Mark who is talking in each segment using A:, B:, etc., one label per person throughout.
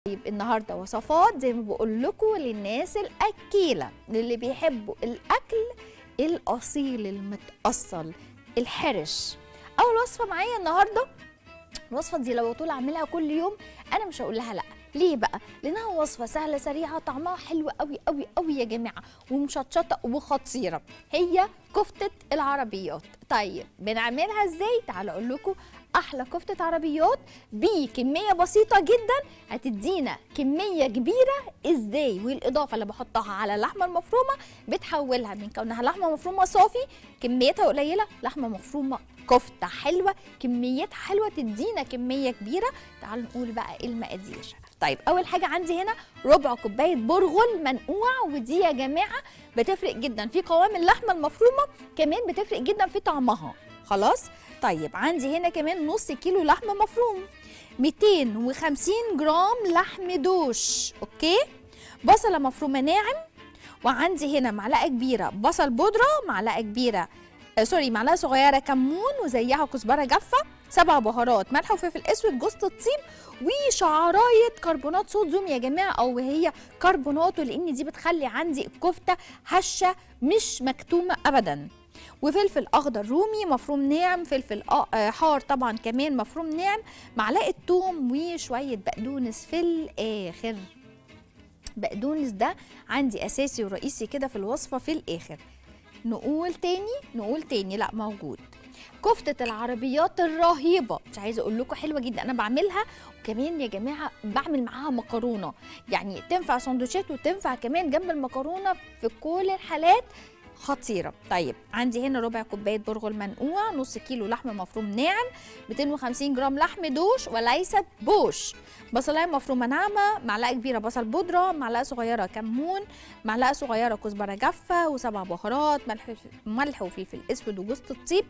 A: طيب النهارده وصفات زي ما بقول لكم للناس الاكيله للي بيحبوا الاكل الاصيل المتاصل الحرش اول وصفه معايا النهارده الوصفه دي لو طول اعملها كل يوم انا مش هقول لها لا ليه بقى لانها وصفه سهله سريعه طعمها حلو قوي قوي قوي يا جماعه ومشطشطه وخطيره هي كفته العربيات طيب بنعملها ازاي تعالوا اقول لكم احلى كفته عربيات بكميه بسيطه جدا هتدينا كميه كبيره ازاي والاضافه اللي بحطها على اللحمه المفرومه بتحولها من كونها لحمه مفرومه صافي كميتها قليله لحمه مفرومه كفته حلوه كميتها حلوه تدينا كميه كبيره تعالوا نقول بقى ايه المقادير طيب اول حاجه عندي هنا ربع كوبايه برغل منقوع ودي يا جماعه بتفرق جدا في قوام اللحمه المفرومه كمان بتفرق جدا في طعمها خلاص طيب عندي هنا كمان نص كيلو لحمه مفروم 250 جرام لحم دوش اوكي بصله مفرومه ناعم وعندي هنا معلقه كبيره بصل بودره معلقه كبيره آه سوري معلقه صغيره كمون وزيها كزبره جافه سبع بهارات ملح وفلفل اسود جوز الطيب وشعرايه كربونات صوديوم يا جماعه او هي كربوناتو لان دي بتخلي عندي الكفته هشه مش مكتومه ابدا وفلفل اخضر رومي مفروم ناعم فلفل حار طبعا كمان مفروم ناعم معلقه توم وشويه بقدونس في الاخر بقدونس ده عندي اساسي ورئيسي كده في الوصفه في الاخر نقول تاني نقول تاني لا موجود كفتة العربيات الرهيبة مش عايزة أقول لكم حلوة جدا أنا بعملها وكمان يا جماعة بعمل معاها مكرونة يعني تنفع سندوتشات وتنفع كمان جنب المكرونة في كل الحالات خطيرة طيب عندي هنا ربع كوباية برغل منقوع نص كيلو لحم مفروم ناعم 250 جرام لحم دوش وليست بوش بصلايه مفرومه ناعمه معلقه كبيره بصل بودره معلقه صغيره كمون معلقه صغيره كزبره جافه وسبع بهارات ملح ملح وفلفل اسود وجوز الطيب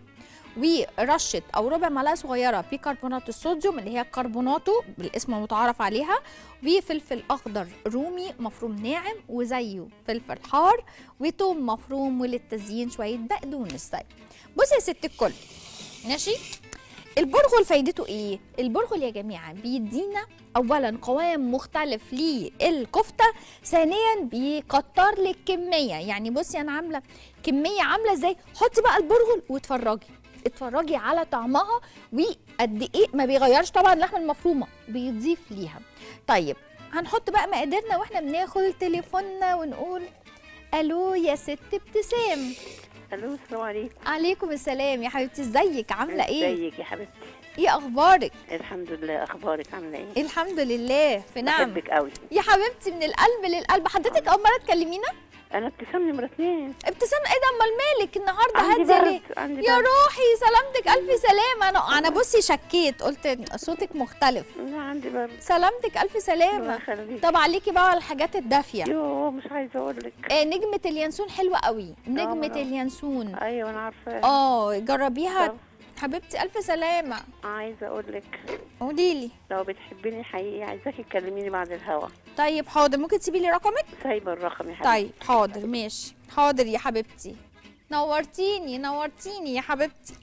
A: ورشه او ربع معلقه صغيره بيكربونات الصوديوم اللي هي كربوناتو بالاسم المتعارف عليها وفلفل اخضر رومي مفروم ناعم وزيه فلفل حار وتوم مفروم وللتزيين شويه بقدونس طيب بصي يا ست الكل ماشي البرغل فايدته ايه البرغل يا جماعه بيدينا اولا قوام مختلف للكفته ثانيا بيكتر لك كميه يعني بصي انا عامله كميه عامله ازاي حطي بقى البرغل واتفرجي اتفرجي على طعمها وقد ايه ما بيغيرش طبعا اللحمه المفرومه بيضيف ليها طيب هنحط بقى مقاديرنا واحنا بناخد تليفوننا ونقول الو يا ست ابتسام
B: الو السلام عليكم
A: عليكم السلام يا حبيبتي ازيك عامله ايه
B: ازيك يا حبيبتي
A: ايه اخبارك
B: الحمد لله اخبارك عامله ايه
A: الحمد لله في نعم
B: بحبك قوي
A: يا حبيبتي من القلب للقلب حضرتك اول مره تكلمينا
B: انا ابتسام نمره اثنين
A: ابتسام ايه ده امال مالك النهارده
B: عندي
A: هاديه ليه
B: برد عندي
A: يا
B: برد.
A: روحي سلامتك الف سلامه انا انا بصي شكيت قلت صوتك مختلف
B: لا عندي برد
A: سلامتك الف
B: الله
A: سلامه
B: يخليك
A: طب عليكي بقى على الحاجات الدافيه
B: يوه مش عايزه اقول لك
A: آه نجمه اليانسون حلوه قوي نجمه
B: آه.
A: اليانسون
B: ايوه انا عارفه
A: اه جربيها
B: طب
A: حبيبتي الف سلامه
B: عايزه اقول لك
A: قولي لي
B: لو بتحبيني حقيقي عايزاكي تكلميني بعد الهوا
A: طيب حاضر ممكن تسيبي لي رقمك
B: سايبه الرقم يا حبيبتي
A: طيب حاضر ماشي حاضر يا حبيبتي نورتيني نورتيني يا حبيبتي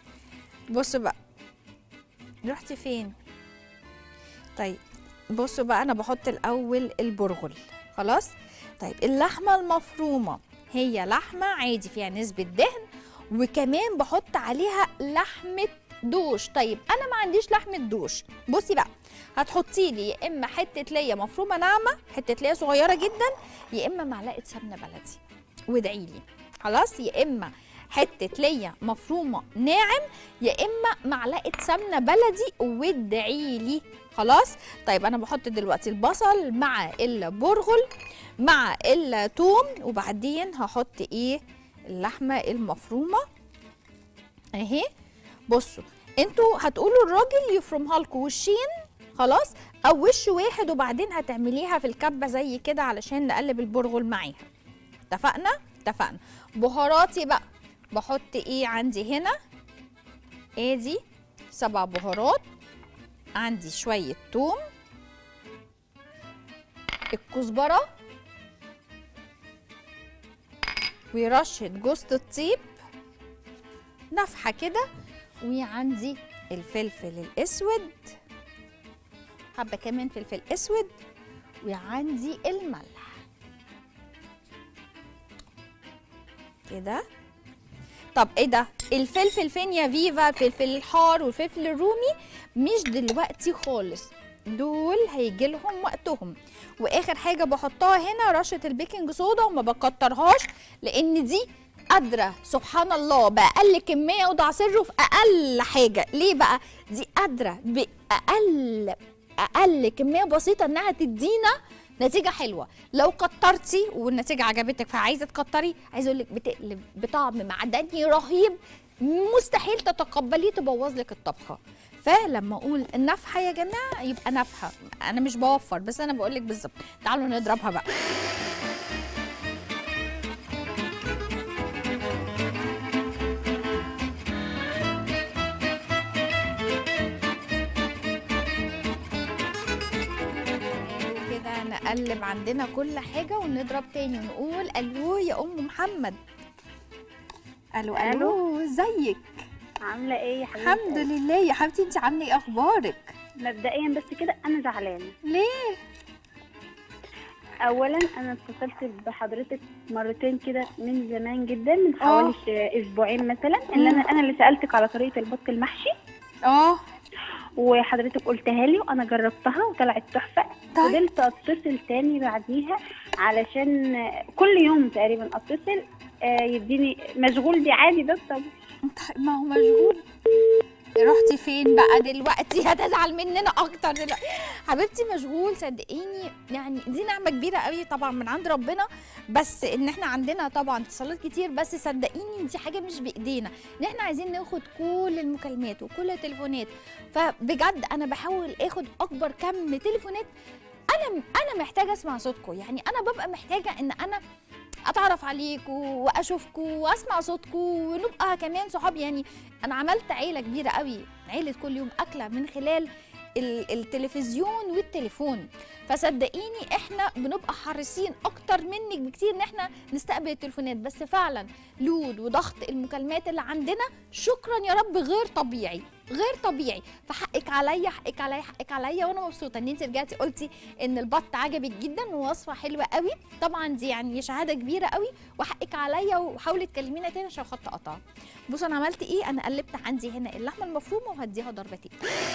A: بصوا بقى رحتي فين طيب بصوا بقى انا بحط الاول البرغل خلاص طيب اللحمه المفرومه هي لحمه عادي فيها نسبه دهن وكمان بحط عليها لحمه دوش طيب انا ما عنديش لحمه دوش بصي بقى هتحطي لي يا اما حته ليا مفرومه ناعمه حته ليا صغيره جدا يا اما معلقه سمنه بلدي وادعي لي خلاص يا اما حته ليا مفرومه ناعم يا اما معلقه سمنه بلدي وادعي لي خلاص طيب انا بحط دلوقتي البصل مع البرغل مع الثوم وبعدين هحط ايه اللحمه المفرومه اهي بصوا انتوا هتقولوا الراجل يفرمها لكم وشين خلاص او وش واحد وبعدين هتعمليها في الكبه زي كده علشان نقلب البرغل معاها اتفقنا اتفقنا بهاراتي بقى بحط ايه عندي هنا ادي سبع بهارات عندي شويه توم الكزبره ورشه جوز الطيب نفحه كده وعندي الفلفل الاسود حبه كمان فلفل اسود وعندي الملح كده طب ايه ده الفلفل فين يا فيفا الفلفل الحار والفلفل الرومي مش دلوقتي خالص دول هيجي لهم وقتهم واخر حاجه بحطها هنا رشه البيكنج صودا وما بكترهاش لان دي قادره سبحان الله باقل كميه وضع سره في اقل حاجه ليه بقى دي قادره باقل اقل كميه بسيطه انها تدينا نتيجه حلوه لو كترتي والنتيجه عجبتك فعايزه تكتري عايزه اقول لك بتقلب بطعم معدني رهيب مستحيل تتقبليه تبوظ لك الطبخه فلما اقول نفحه يا جماعه يبقى نفحه انا مش بوفر بس انا بقول لك بالظبط تعالوا نضربها بقى حلو كده نقلب عندنا كل حاجه ونضرب تاني ونقول الو يا ام محمد الو الو
C: ألو.
A: ازيك
C: عاملة ايه يا حبيبتي؟
A: الحمد لله يا حبيبتي انت عامله ايه اخبارك
C: مبدئيا بس كده انا زعلانة
A: ليه
C: اولا انا اتصلت بحضرتك مرتين كده من زمان جدا من حوالي ش- اسبوعين مثلا اللي انا انا اللي سالتك على طريقه البط المحشي
A: اه
C: وحضرتك قلتها لي وانا جربتها وطلعت تحفه
A: طيب.
C: فضلت اتصل تاني بعديها علشان كل يوم تقريبا اتصل آه، يديني مشغول دي عادي ده طب
A: طيب ما هو مشغول رحتي فين بقى دلوقتي هتزعل مننا اكتر دلوقتي حبيبتي مشغول صدقيني يعني دي نعمه كبيره قوي طبعا من عند ربنا بس ان احنا عندنا طبعا اتصالات كتير بس صدقيني دي حاجه مش بايدينا ان احنا عايزين ناخد كل المكالمات وكل التليفونات فبجد انا بحاول اخد اكبر كم تليفونات انا انا محتاجه اسمع صوتكم يعني انا ببقى محتاجه ان انا اتعرف عليكم واشوفكم واسمع صوتكم ونبقى كمان صحاب يعني انا عملت عيله كبيره قوي عيله كل يوم اكله من خلال ال- التلفزيون والتليفون فصدقيني احنا بنبقى حريصين اكتر منك بكتير ان احنا نستقبل التليفونات بس فعلا لود وضغط المكالمات اللي عندنا شكرا يا رب غير طبيعي غير طبيعي فحقك عليا حقك عليا حقك عليا وانا مبسوطه ان انت رجعتي قلتي ان البط عجبك جدا ووصفه حلوه قوي طبعا دي يعني شهاده كبيره قوي وحقك عليا وحاولي تكلمينا تاني عشان خط قطع بصوا انا عملت ايه انا قلبت عندي هنا اللحمه المفرومه وهديها ضربتين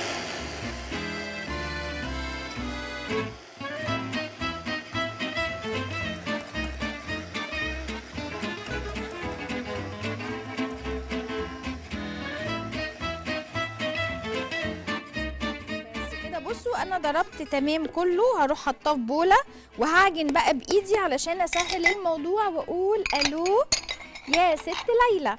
A: بس كده بصوا انا ضربت تمام كله هروح حطاه في بوله وهعجن بقى بايدي علشان اسهل الموضوع واقول الو يا ست ليلى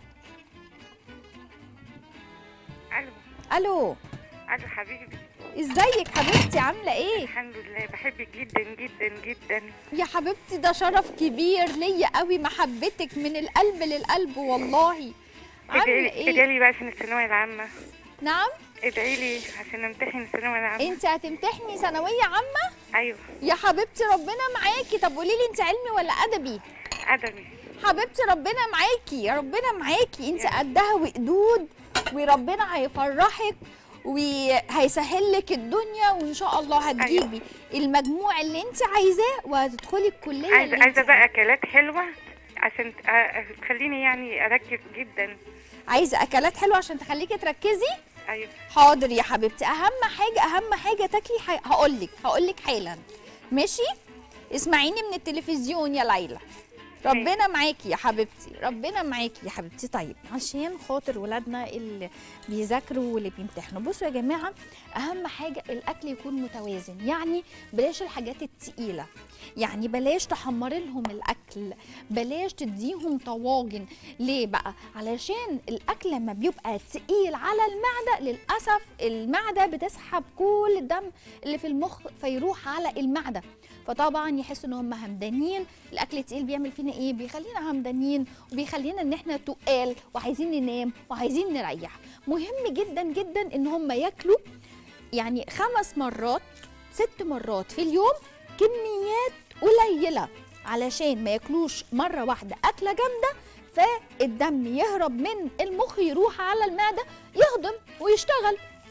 D: الو
A: الو
D: الو حبيبي
A: ازيك حبيبتي عامله ايه
D: الحمد لله بحبك جدا جدا جدا
A: يا حبيبتي ده شرف كبير ليا قوي محبتك من القلب للقلب والله عامله
D: ادعي
A: ايه
D: لي بقى عشان الثانويه العامه
A: نعم
D: ادعي لي عشان امتحن الثانويه العامه
A: انت هتمتحني ثانويه عامه
D: ايوه
A: يا حبيبتي ربنا معاكي طب قولي لي انت علمي ولا ادبي
D: ادبي
A: حبيبتي ربنا معاكي يا ربنا معاكي انت قدها وقدود وربنا هيفرحك وهيسهل لك الدنيا وان شاء الله هتجيبي المجموع اللي انت عايزاه وهتدخلي الكليه
D: عايزه
A: اللي
D: عايزه
A: انت
D: بقى اكلات حلوه عشان ت- آه، تخليني يعني اركز جدا
A: عايزه اكلات حلوه عشان تخليكي تركزي
D: ايوه
A: حاضر يا حبيبتي اهم حاجه اهم حاجه تاكلي حاجة. هقول لك هقول لك حالا ماشي اسمعيني من التلفزيون يا ليلى ربنا معاكي يا حبيبتي ربنا معاكي يا حبيبتي طيب عشان خاطر ولادنا اللي بيذاكروا واللي بيمتحنوا بصوا يا جماعه اهم حاجه الاكل يكون متوازن يعني بلاش الحاجات التقيله يعني بلاش تحمري لهم الاكل بلاش تديهم طواجن ليه بقى علشان الاكل لما بيبقى تقيل على المعده للاسف المعده بتسحب كل الدم اللي في المخ فيروح على المعده فطبعا يحسوا ان هم همدانين الاكل التقيل بيعمل فينا ايه بيخلينا همدانين وبيخلينا ان احنا تقال وعايزين ننام وعايزين نريح مهم جدا جدا ان هم ياكلوا يعني خمس مرات ست مرات في اليوم كميات قليله علشان ما ياكلوش مره واحده اكله جامده فالدم يهرب من المخ يروح على المعده يهضم ويشتغل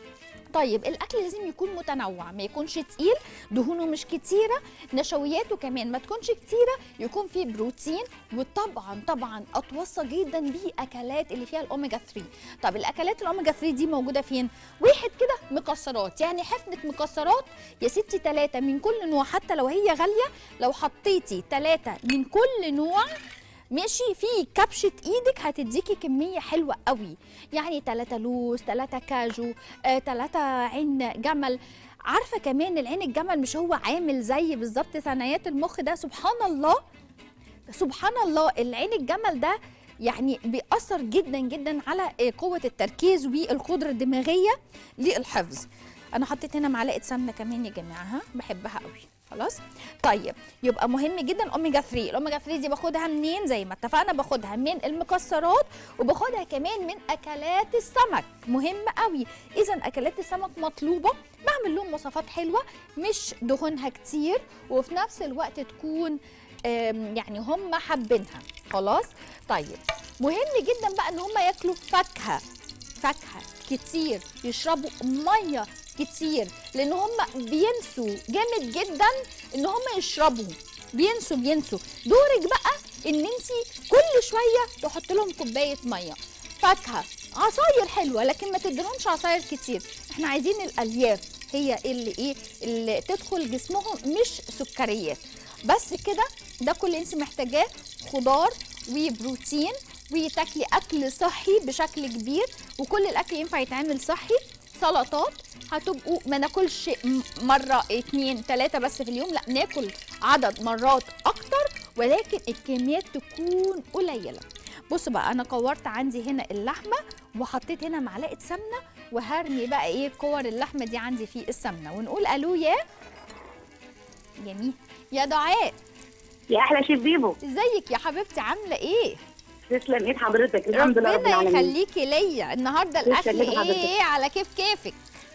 A: طيب الاكل لازم يكون متنوع ما يكونش تقيل دهونه مش كتيره نشوياته كمان ما تكونش كتيره يكون فيه بروتين وطبعا طبعا اتوصى جدا باكلات اللي فيها الاوميجا 3 طب الاكلات الاوميجا 3 دي موجوده فين واحد كده مكسرات يعني حفنه مكسرات يا ستي ثلاثه من كل نوع حتى لو هي غاليه لو حطيتي ثلاثه من كل نوع ماشي في كبشة ايدك هتديكي كمية حلوة قوي يعني تلاتة لوز تلاتة كاجو آه، تلاتة عين جمل عارفة كمان العين الجمل مش هو عامل زي بالظبط ثنايات المخ ده سبحان الله سبحان الله العين الجمل ده يعني بيأثر جدا جدا على آه، قوة التركيز والقدرة الدماغية للحفظ انا حطيت هنا معلقة سمنة كمان يا جماعة ها بحبها قوي خلاص طيب يبقى مهم جدا اوميجا 3 الاوميجا 3 دي باخدها منين زي ما اتفقنا باخدها من المكسرات وباخدها كمان من اكلات السمك مهم قوي اذا اكلات السمك مطلوبه بعمل لهم وصفات حلوه مش دهونها كتير وفي نفس الوقت تكون آم، يعني هم حابينها خلاص طيب مهم جدا بقى ان هم ياكلوا فاكهه فاكهه كتير يشربوا ميه كتير لان هم بينسوا جامد جدا ان هم يشربوا بينسوا بينسوا دورك بقى ان انت كل شويه تحط لهم كوبايه ميه فاكهه عصاير حلوه لكن ما تديلهمش عصاير كتير احنا عايزين الالياف هي اللي ايه اللي تدخل جسمهم مش سكريات بس كده ده كل اللي انت محتاجاه خضار وبروتين وتاكلي اكل صحي بشكل كبير وكل الاكل ينفع يتعمل صحي سلطات هتبقوا ما ناكلش م- مره اتنين تلاته بس في اليوم لا ناكل عدد مرات اكتر ولكن الكميات تكون قليله بصوا بقى انا كورت عندي هنا اللحمه وحطيت هنا معلقه سمنه وهرمي بقى ايه كور اللحمه دي عندي في السمنه ونقول الو يا جميل يا دعاء
E: يا احلى شيف بيبو
A: ازيك يا حبيبتي عامله ايه
E: تسلم ايد حضرتك الحمد لله رب
A: ربنا
E: العالمين
A: يخليكي ليا النهارده
E: تسلم
A: الاكل
E: إيد حضرتك.
A: ايه على كيف كيفك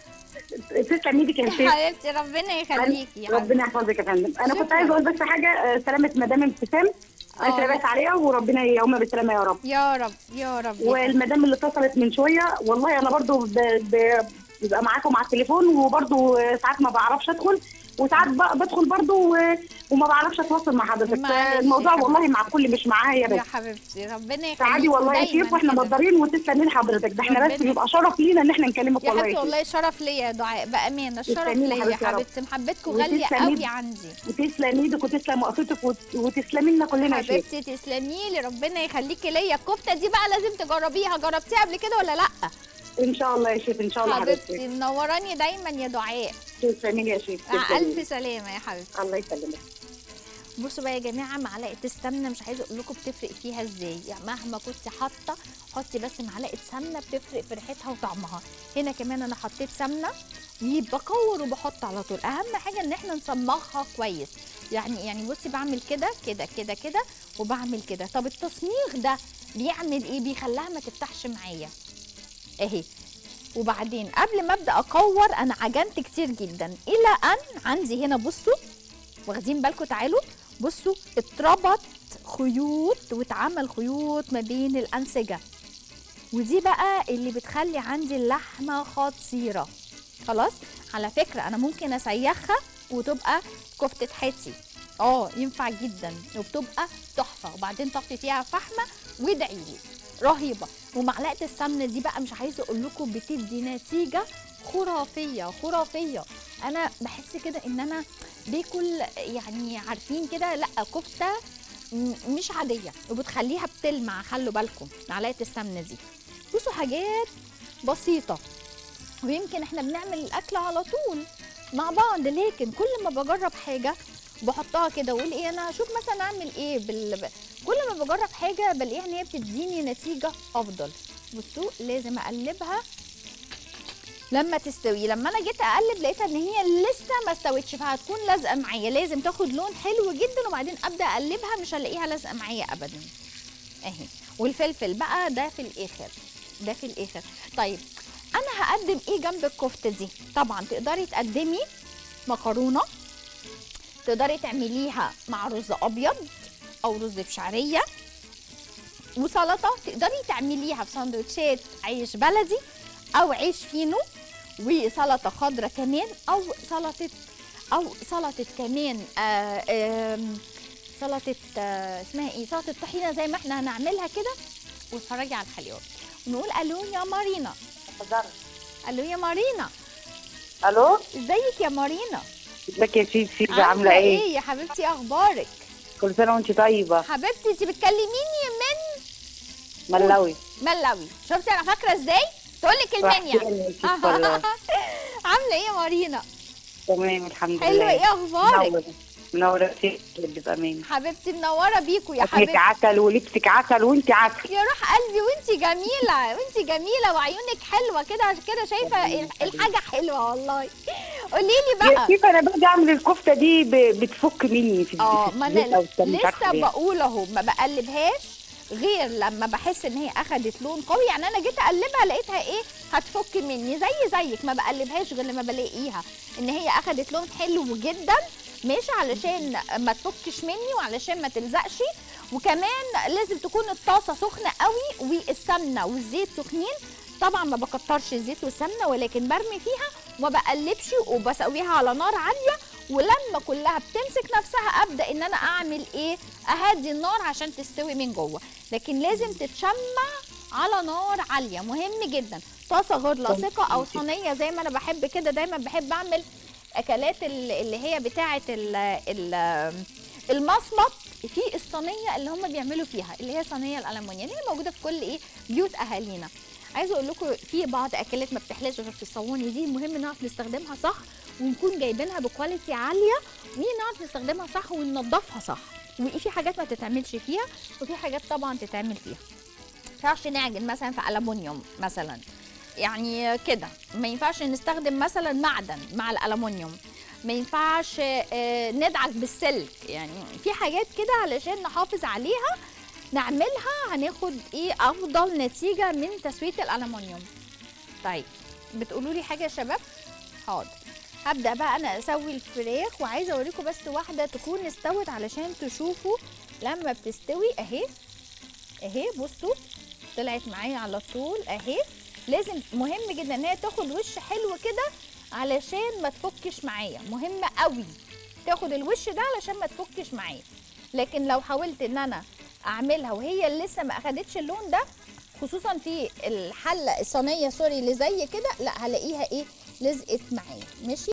E: تسلم ايدك يا
A: يا
E: شيف
A: حبيبتي ربنا يخليكي يا حبيبتي
E: ربنا يحفظك يا فندم انا كنت
A: شكراً.
E: عايزه اقول بس حاجه آه، سلامه مدام ابتسام
A: آه.
E: الله بس عليها وربنا يقومها بالسلامه يا رب
A: يا رب يا رب
E: والمدام اللي اتصلت من شويه والله انا برضو ب- ب- ببقى معاكم على التليفون وبرضو ساعات ما بعرفش ادخل وساعات ب- بدخل برضو و- وما بعرفش اتواصل مع حضرتك
A: معلش
E: الموضوع
A: يا
E: والله مع الكل مش معايا
A: يا
E: بس
A: حبيبتي ربنا يخليكي
E: سعادي والله يا
A: دايماً
E: شيف واحنا
A: كده.
E: مقدرين وتسلمي لحضرتك ده احنا بس
A: ربنا-
E: بيبقى شرف لينا ان احنا نكلمك
A: يا
E: والله
A: حبيبتي
E: يا شيف
A: والله شرف ليا يا دعاء بامانه الشرف
E: تسلمي لي
A: ليا يا
E: حبيبتي يا رب.
A: حبيبتي محبتكم غاليه
E: وتسلمي
A: قوي عندي
E: وتسلم ايدك وتسلم وقفتك وت- وتسلمي لنا كلنا يا شيف
A: حبيبتي تسلمي لي ربنا يخليكي ليا الكفته دي بقى لازم تجربيها جربتيها قبل كده ولا لا
E: ان شاء الله يا شيف ان شاء الله
A: حبيبتي
E: حبيبتي
A: منوراني دايما يا دعاء
E: تسلمي لي يا شيف
A: مع
E: تسلمي
A: الف
E: لي.
A: سلامه يا حبيبتي
E: الله يسلمك
A: بصوا بقى يا جماعه معلقه السمنه مش عايزه اقول لكم بتفرق فيها ازاي يعني مهما كنت حاطه حطي بس معلقه سمنه بتفرق في ريحتها وطعمها هنا كمان انا حطيت سمنه بكور وبحط على طول اهم حاجه ان احنا نصمغها كويس يعني يعني بصي بعمل كده كده كده كده وبعمل كده طب التصميغ ده بيعمل ايه بيخليها ما تفتحش معايا اهي وبعدين قبل ما ابدا اكور انا عجنت كتير جدا الى ان عندي هنا بصوا واخدين بالكم تعالوا بصوا اتربط خيوط واتعمل خيوط ما بين الانسجه ودي بقى اللي بتخلي عندي اللحمه خطيره خلاص على فكره انا ممكن اسيخها وتبقى كفته حتي اه ينفع جدا وبتبقى تحفه وبعدين طفي فيها فحمه وادعي لي رهيبه ومعلقه السمنه دي بقى مش عايزه اقول لكم بتدي نتيجه خرافيه خرافيه انا بحس كده ان انا باكل يعني عارفين كده لا كفته م- مش عاديه وبتخليها بتلمع خلوا بالكم معلقه السمنه دي بصوا حاجات بسيطه ويمكن احنا بنعمل الاكل على طول مع بعض لكن كل ما بجرب حاجه بحطها كده واقول ايه انا هشوف مثلا اعمل ايه بال... ب- كل ما بجرب حاجه بلاقيها ان هي بتديني نتيجه افضل بصوا لازم اقلبها لما تستوي لما انا جيت اقلب لقيتها ان هي لسه ما استوتش فهتكون لازقه معايا لازم تاخد لون حلو جدا وبعدين ابدا اقلبها مش هلاقيها لازقه معايا ابدا اهي والفلفل بقى ده في الاخر ده في الاخر طيب انا هقدم ايه جنب الكفته دي طبعا تقدري تقدمي مكرونه تقدري تعمليها مع رز ابيض او رز بشعريه وسلطه تقدري تعمليها في سندوتشات عيش بلدي او عيش فينو وسلطه خضراء كمان او سلطه او سلطه كمان آه آم، سلطه آه اسمها ايه سلطه طحينه زي ما احنا هنعملها كده واتفرجي على الحلويات ونقول الو يا مارينا الو يا مارينا
F: الو
A: ازيك يا مارينا
F: ازيك يا سيدي عامله ايه
A: ايه يا حبيبتي اخبارك
F: كل سنه وانت طيبه
A: حبيبتي انت بتكلميني من
F: ملاوي
A: ملاوي شفتي انا فاكره ازاي تقول لك المنيا
F: وحشاني يا ست والله.
A: عامله ايه يا مارينا
F: تمام الحمد لله
A: حلوه ايه اخبارك
F: منورة منورة سيدي بأمان
A: حبيبتي منوره بيكوا يا
F: أكلك
A: حبيبتي
F: عسل ولبسك عسل وانت عسل
A: يا روح قلبي وانتي جميله وانتي جميله وعيونك حلوه كده عشان كده شايفه ال- الحاجه حلوه والله قولي لي
F: يا
A: بقى
F: كيف انا باجي اعمل الكفته دي ب- بتفك مني في
A: اه
F: في
A: ما
F: الزيت
A: انا
F: أو السمنة، مش عارفة
A: لسه
F: ليه.
A: بقول اهو ما بقلبهاش غير لما بحس ان هي اخدت لون قوي يعني انا جيت اقلبها لقيتها ايه هتفك مني زي زيك ما بقلبهاش غير لما بلاقيها ان هي اخدت لون حلو جدا ماشي علشان ما تفكش مني وعلشان ما تلزقش وكمان لازم تكون الطاسه سخنه قوي والسمنه والزيت سخنين طبعا ما بكترش الزيت والسمنه ولكن برمي فيها وما بقلبش وبسويها على نار عاليه ولما كلها بتمسك نفسها ابدا ان انا اعمل ايه اهدي النار عشان تستوي من جوه لكن لازم تتشمع على نار عاليه مهم جدا طاسه غير لاصقه او صينيه زي ما انا بحب كده دايما بحب اعمل اكلات ال- اللي هي بتاعه ال- ال- المصمت في الصينيه اللي هم بيعملوا فيها اللي هي صينيه الالومنيوم اللي هي موجوده في كل ايه بيوت اهالينا عايزه اقول لكم في بعض اكلات ما بتحلاش غير في الصواني دي مهم نعرف نستخدمها صح ونكون جايبينها بكواليتي عاليه ونعرف نستخدمها صح وننضفها صح وفي حاجات ما تتعملش فيها وفي حاجات طبعا تتعمل فيها ما ينفعش نعجن مثلا في الومنيوم مثلا يعني كده ما ينفعش نستخدم مثلا معدن مع الالومنيوم ما ينفعش آه، ندعك بالسلك يعني في حاجات كده علشان نحافظ عليها نعملها هناخد ايه افضل نتيجه من تسويه الالومنيوم طيب بتقولوا لي حاجه يا شباب حاضر هبدا بقى انا اسوي الفراخ وعايزه اوريكم بس واحده تكون استوت علشان تشوفوا لما بتستوي اهي اهي بصوا طلعت معايا على طول اهي لازم مهم جدا ان هي تاخد وش حلو كده علشان ما تفكش معايا مهمه قوي تاخد الوش ده علشان ما تفكش معايا لكن لو حاولت ان انا اعملها وهي لسه ما اخدتش اللون ده خصوصا في الحله الصينيه سوري اللي زي كده لا هلاقيها ايه لزقت معايا ماشي